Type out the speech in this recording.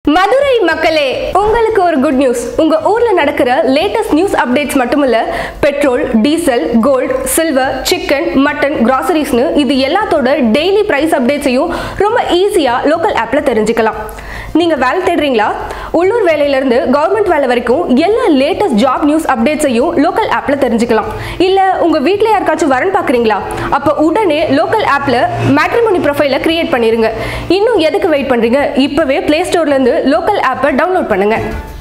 மதுரை மக்களே உங்களுக்கு ஒரு குட் நியூஸ் உங்க ஊர்ல நடக்கிற லேட்டஸ்ட் நியூஸ் அப்டேட்ஸ் மட்டுமில்ல petrol diesel gold silver chicken mutton கிராசரிஸ்னு இது எல்லாத்தோட டெய்லி பிரைஸ் அப்டேட்ஸையும் ரொம்ப ஈஸியா லோக்கல் ஆப்ல தெரிஞ்சுக்கலாம் நீங்க வேலை தேடுறீங்களா உள்ளூர் வேலையில இருந்து கவர்மெண்ட் வேலை வரைக்கும் எல்லா லேட்டஸ்ட் ஜாப் நியூஸ் அப்டேட்ஸையும் லோக்கல் ஆப்ல தெரிஞ்சுக்கலாம் இல்ல உங்க வீட்ல யாருக்காச்சும் வரன் பாக்குறீங்களா அப்ப உடனே லோக்கல் ஆப்ல மேட்ரிமோனி ப்ரொஃபைல கிரியேட் பண்ணிருங்க இன்னும் எதுக்கு வெயிட் பண்றீங்க இப்பவே பிளே ஸ்டோர்ல இருந்து லோக்கல் ஆப்பை டவுன்லோட் பண்ணுங்க